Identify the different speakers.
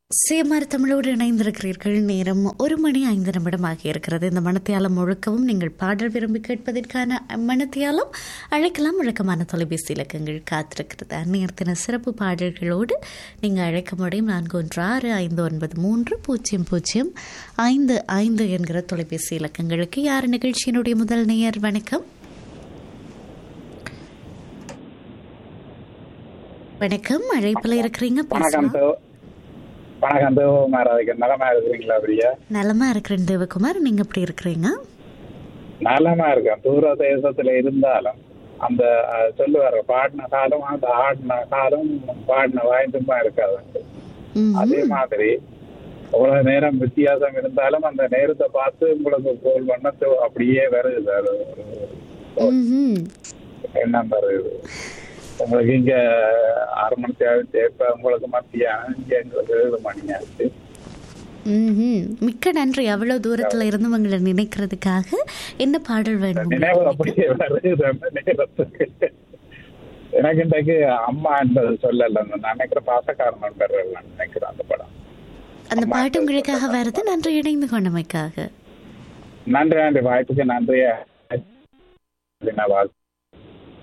Speaker 1: சேமார் தமிழோடு இணைந்திருக்கிறீர்கள் நேரம் ஒரு மணி ஐந்து நிமிடமாக இருக்கிறது இந்த மனத்தியாலம் முழுக்கவும் நீங்கள் பாடல் விரும்பி கேட்பதற்கான மனத்தியாலம் அழைக்கலாம் வழக்கமான தொலைபேசி இலக்கங்கள் காத்திருக்கிறது அந்நேரத்தின சிறப்பு பாடல்களோடு நீங்கள் அழைக்க முடியும் நான்கு ஒன்று ஆறு ஐந்து ஒன்பது மூன்று பூஜ்ஜியம் பூஜ்ஜியம் ஐந்து ஐந்து என்கிற தொலைபேசி இலக்கங்களுக்கு யார் நிகழ்ச்சியினுடைய முதல் நேயர் வணக்கம் வணக்கம் அழைப்பில் இருக்கிறீங்க
Speaker 2: வணக்கம்
Speaker 1: பேசலாம்
Speaker 2: தோ வணக்கம் தேவகுமார் அதுக்கு நலமா இருக்கிறீங்களா அப்படியா
Speaker 1: நலமா இருக்கிறேன் தேவகுமார் நீங்க எப்படி இருக்கிறீங்க
Speaker 2: நலமா இருக்கேன் தூர தேசத்துல இருந்தாலும் அந்த அஹ், சொல்லுவாரு பாடின காலம் அந்த ஆடின காலம் பாடின வாய்ந்துமா இருக்காது
Speaker 1: ம்ஹும்.
Speaker 2: அதே மாதிரி அவ்வளவு நேரம் வித்தியாசம் இருந்தாலும் அந்த நேரத்தை பார்த்து உங்களுக்கு கோல் பண்ண தோ- அப்படியே வருது அது ஒரு
Speaker 1: ம்ஹும்.
Speaker 2: எண்ணம் வருது உங்களுக்கு இங்க ஆறு மணி தேவை இப்ப உங்களுக்கு மத்தியானம் இங்க எங்களுக்கு ஏழு மணி ஆச்சு
Speaker 1: ம்ஹும். மிக்க நன்றி அவ்வளவு தூரத்துல இருந்து உங்களை நினைக்கிறதுக்காக என்ன பாடல் வேணும்
Speaker 2: நினைவு
Speaker 1: உங்களுக்கு?
Speaker 2: அப்படியே வருது அந்த நேரத்துக்கு எனக்கு இன்றைக்கு அம்மா என்பது சொல்லல நான் நினைக்கிற பாசக்காரன் பெறல நினைக்கிறேன் அந்த படம்
Speaker 1: அந்த பாட்டு உங்களுக்காக வருது நன்றி இணைந்து கொண்டமைக்காக
Speaker 2: நன்றி நன்றி வாய்ப்புக்கு நன்றியா வாழ்த்து